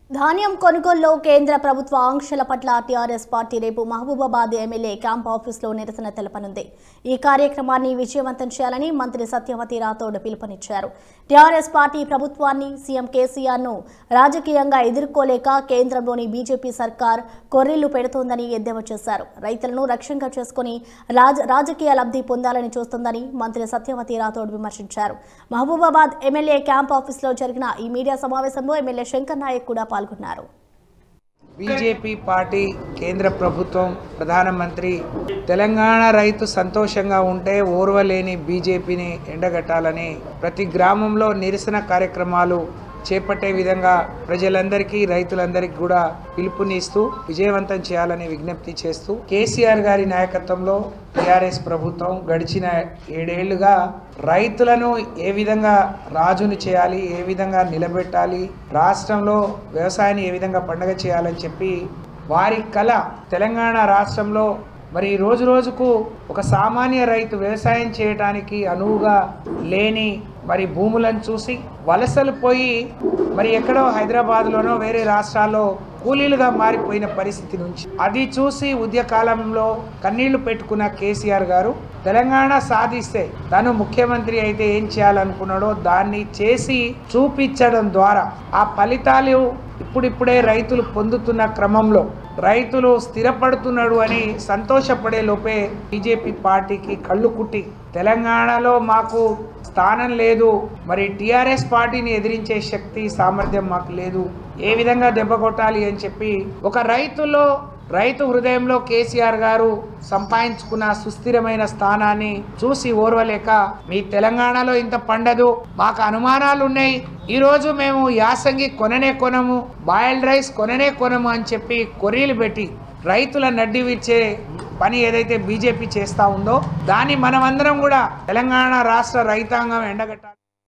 ధాన్యం కొనుగోలులో కేంద్ర ప్రభుత్వ ఆంక్షల పట్ల టీఆర్ఎస్ పార్టీ రేపు మహబూబాబాద్ ఎమ్మెల్యే క్యాంప్ ఆఫీసులో నిరసన తెలపనుంది ఈ కార్యక్రమాన్ని విజయవంతం చేయాలని మంత్రి సత్యవతి రాథోడ్ పిలుపునిచ్చారు టీఆర్ఎస్ పార్టీ ప్రభుత్వాన్ని సీఎం కేసీఆర్ ను రాజకీయంగా ఎదుర్కోలేక కేంద్రంలోని బీజేపీ సర్కార్ కొర్రీళ్లు పెడుతోందని ఎద్దేవా చేశారు రైతులను రక్షణగా చేసుకుని రాజ రాజకీయ లబ్ధి పొందాలని చూస్తోందని మంత్రి సత్యవతి రాథోడ్ విమర్శించారు మహబూబాబాద్ ఎమ్మెల్యే క్యాంప్ ఆఫీసులో జరిగిన ఈ మీడియా సమావేశంలో ఎమ్మెల్యే శంకర్ నాయక్ కూడా పాల్గొన్నారు బీజేపీ పార్టీ కేంద్ర ప్రభుత్వం ప్రధానమంత్రి తెలంగాణ రైతు సంతోషంగా ఉంటే ఓర్వలేని బీజేపీని ఎండగట్టాలని ప్రతి గ్రామంలో నిరసన కార్యక్రమాలు చేపట్టే విధంగా ప్రజలందరికీ రైతులందరికీ కూడా పిలుపునిస్తూ విజయవంతం చేయాలని విజ్ఞప్తి చేస్తూ కేసీఆర్ గారి నాయకత్వంలో టీఆర్ఎస్ ప్రభుత్వం గడిచిన ఏడేళ్లుగా రైతులను ఏ విధంగా రాజును చేయాలి ఏ విధంగా నిలబెట్టాలి రాష్ట్రంలో వ్యవసాయాన్ని ఏ విధంగా పండగ చేయాలని చెప్పి వారి కళ తెలంగాణ రాష్ట్రంలో మరి రోజు రోజుకు ఒక సామాన్య రైతు వ్యవసాయం చేయడానికి అనువుగా లేని మరి భూములను చూసి వలసలు పోయి మరి ఎక్కడో హైదరాబాద్లోనో వేరే రాష్ట్రాల్లో కూలీలుగా మారిపోయిన పరిస్థితి నుంచి అది చూసి ఉద్య కాలంలో కన్నీళ్లు పెట్టుకున్న కేసీఆర్ గారు తెలంగాణ సాధిస్తే తను ముఖ్యమంత్రి అయితే ఏం చేయాలనుకున్నాడో దాన్ని చేసి చూపించడం ద్వారా ఆ ఫలితాలు ఇప్పుడిప్పుడే రైతులు పొందుతున్న క్రమంలో రైతులు స్థిరపడుతున్నాడు అని సంతోషపడే లోపే బీజేపీ పార్టీకి కళ్ళు కుట్టి తెలంగాణలో మాకు స్థానం లేదు మరి టీఆర్ఎస్ పార్టీని ఎదిరించే శక్తి సామర్థ్యం మాకు లేదు ఏ విధంగా దెబ్బ కొట్టాలి అని చెప్పి ఒక రైతులో రైతు హృదయంలో కేసీఆర్ గారు సంపాదించుకున్న సుస్థిరమైన స్థానాన్ని చూసి ఓర్వలేక మీ తెలంగాణలో ఇంత పండదు మాకు అనుమానాలు ఉన్నాయి ఈరోజు మేము యాసంగి కొననే కొనము బాయిల్డ్ రైస్ కొననే కొనము అని చెప్పి కొర్రీలు పెట్టి రైతుల నడ్డి విచ్చే పని ఏదైతే బీజేపీ చేస్తూ ఉందో దాన్ని మనమందరం కూడా తెలంగాణ రాష్ట్ర రైతాంగం ఎండగట్టాలి